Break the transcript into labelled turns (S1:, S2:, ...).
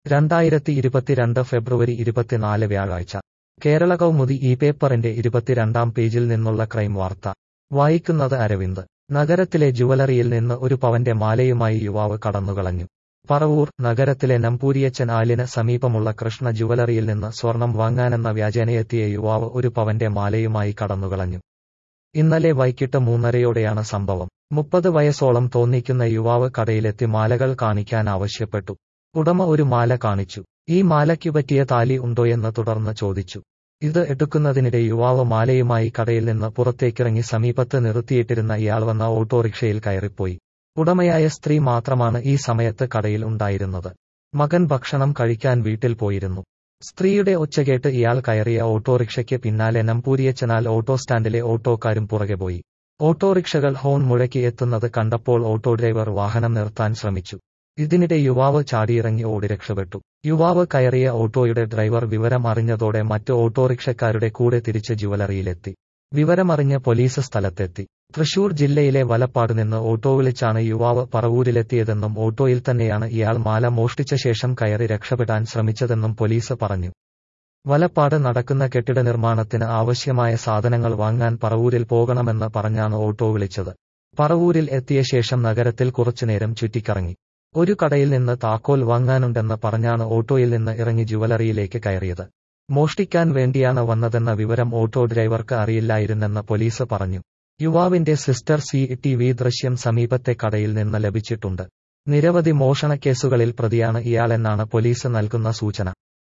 S1: രണ്ടായിരത്തി ഇരുപത്തിരണ്ട് ഫെബ്രുവരി ഇരുപത്തിനാല് വ്യാഴാഴ്ച കേരള കൗമുദി ഈ പേപ്പറിന്റെ ഇരുപത്തിരണ്ടാം പേജിൽ നിന്നുള്ള ക്രൈം വാർത്ത വായിക്കുന്നത് അരവിന്ദ് നഗരത്തിലെ ജുവലറിയിൽ നിന്ന് ഒരു പവന്റെ മാലയുമായി യുവാവ് കടന്നുകളഞ്ഞു പറവൂർ നഗരത്തിലെ നമ്പൂരിയച്ചൻ ആലിന് സമീപമുള്ള കൃഷ്ണ ജുവലറിയിൽ നിന്ന് സ്വർണം വാങ്ങാനെന്ന വ്യാജേനയെത്തിയ യുവാവ് ഒരു പവന്റെ മാലയുമായി കടന്നുകളഞ്ഞു ഇന്നലെ വൈകിട്ട് മൂന്നരയോടെയാണ് സംഭവം മുപ്പത് വയസ്സോളം തോന്നിക്കുന്ന യുവാവ് കടയിലെത്തി മാലകൾ കാണിക്കാൻ ആവശ്യപ്പെട്ടു ഉടമ ഒരു മാല കാണിച്ചു ഈ മാലയ്ക്കു പറ്റിയ താലി ഉണ്ടോയെന്ന് തുടർന്ന് ചോദിച്ചു ഇത് എടുക്കുന്നതിനിടെ യുവാവ് മാലയുമായി കടയിൽ നിന്ന് പുറത്തേക്കിറങ്ങി സമീപത്ത് നിർത്തിയിട്ടിരുന്ന ഇയാൾ വന്ന ഓട്ടോറിക്ഷയിൽ കയറിപ്പോയി ഉടമയായ സ്ത്രീ മാത്രമാണ് ഈ സമയത്ത് കടയിൽ ഉണ്ടായിരുന്നത് മകൻ ഭക്ഷണം കഴിക്കാൻ വീട്ടിൽ പോയിരുന്നു സ്ത്രീയുടെ ഒച്ചകേട്ട് ഇയാൾ കയറിയ ഓട്ടോറിക്ഷയ്ക്ക് പിന്നാലെ നമ്പൂരിയച്ചനാൽ ഓട്ടോ സ്റ്റാൻഡിലെ ഓട്ടോക്കാരും പുറകെ പോയി ഓട്ടോറിക്ഷകൾ ഹോൺ മുഴക്കി എത്തുന്നത് കണ്ടപ്പോൾ ഓട്ടോ ഡ്രൈവർ വാഹനം നിർത്താൻ ശ്രമിച്ചു ഇതിനിടെ യുവാവ് ചാടിയിറങ്ങി ഓടി രക്ഷപ്പെട്ടു യുവാവ് കയറിയ ഓട്ടോയുടെ ഡ്രൈവർ വിവരം അറിഞ്ഞതോടെ മറ്റ് ഓട്ടോറിക്ഷക്കാരുടെ കൂടെ തിരിച്ച് ജുവലറിയിലെത്തി വിവരമറിഞ്ഞ് പോലീസ് സ്ഥലത്തെത്തി തൃശൂർ ജില്ലയിലെ വലപ്പാട് നിന്ന് ഓട്ടോ വിളിച്ചാണ് യുവാവ് പറവൂരിലെത്തിയതെന്നും ഓട്ടോയിൽ തന്നെയാണ് ഇയാൾ മാല മോഷ്ടിച്ച ശേഷം കയറി രക്ഷപ്പെടാൻ ശ്രമിച്ചതെന്നും പോലീസ് പറഞ്ഞു വലപ്പാട് നടക്കുന്ന കെട്ടിട നിർമ്മാണത്തിന് ആവശ്യമായ സാധനങ്ങൾ വാങ്ങാൻ പറവൂരിൽ പോകണമെന്ന് പറഞ്ഞാണ് ഓട്ടോ വിളിച്ചത് പറവൂരിൽ എത്തിയ ശേഷം നഗരത്തിൽ കുറച്ചുനേരം ചുറ്റിക്കറങ്ങി ഒരു കടയിൽ നിന്ന് താക്കോൽ വാങ്ങാനുണ്ടെന്ന് പറഞ്ഞാണ് ഓട്ടോയിൽ നിന്ന് ഇറങ്ങി ജുവലറിയിലേക്ക് കയറിയത് മോഷ്ടിക്കാൻ വേണ്ടിയാണ് വന്നതെന്ന വിവരം ഓട്ടോ ഡ്രൈവർക്ക് അറിയില്ലായിരുന്നെന്ന് പോലീസ് പറഞ്ഞു യുവാവിന്റെ സിസ്റ്റർ സി ടി വി ദൃശ്യം സമീപത്തെ കടയിൽ നിന്ന് ലഭിച്ചിട്ടുണ്ട് നിരവധി മോഷണക്കേസുകളിൽ പ്രതിയാണ് ഇയാളെന്നാണ് പോലീസ് നൽകുന്ന സൂചന